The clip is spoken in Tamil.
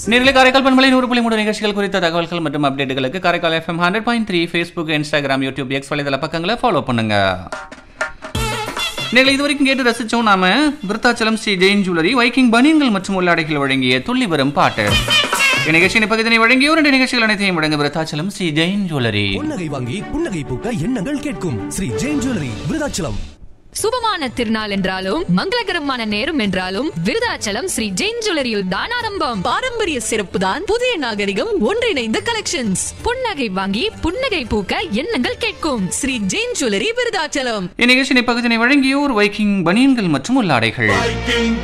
நேரில் காரைக்கால் பண்பலை நூறு புள்ளி மூணு நிகழ்ச்சிகள் குறித்த தகவல்கள் மற்றும் அப்டேட்டுகளுக்கு Karaikal F M hundred point three Facebook Instagram YouTube X வலைதள பக்கங்களை ஃபாலோ பண்ணுங்க நீங்கள் இதுவரைக்கும் கேட்டு ரசிச்சோம் நாம விருத்தாச்சலம் ஸ்ரீ ஜெயின் ஜுவல்லரி வைக்கிங் பனியன்கள் மற்றும் உள்ளாடைகள் வழங்கிய துள்ளி வரும் பாட்டு இந்நிகழ்ச்சியின் பகுதியை வழங்கிய இரண்டு நிகழ்ச்சிகள் அனைத்தையும் வழங்க விருத்தாச்சலம் ஸ்ரீ ஜெயின் ஜுவல்லரி புன்னகை வாங்கி புன்னகை பூக்க எண்ணங்கள் கேட்கும் ஸ்ரீ ஜெயின் ஜுவல்லரி விருதாச்சலம் சுபமான திருநாள் என்றாலும் மங்களகரமான நேரம் என்றாலும் விருதாச்சலம் ஸ்ரீ ஜெயின் ஜுவல்லரியில் தான் ஆரம்பம் பாரம்பரிய சிறப்பு தான் புதிய நாகரிகம் ஒன்றிணைந்த கலெக்ஷன்ஸ் புன்னகை வாங்கி புன்னகை பூக்க எண்ணங்கள் கேட்கும் ஸ்ரீ ஜெயின் ஜுவல்லரி விருதாச்சலம் இந்நிகழ்ச்சியின் பகுதியை வழங்கியோர் வைக்கிங் பனியன்கள் மற்றும் உள்ளாடைகள்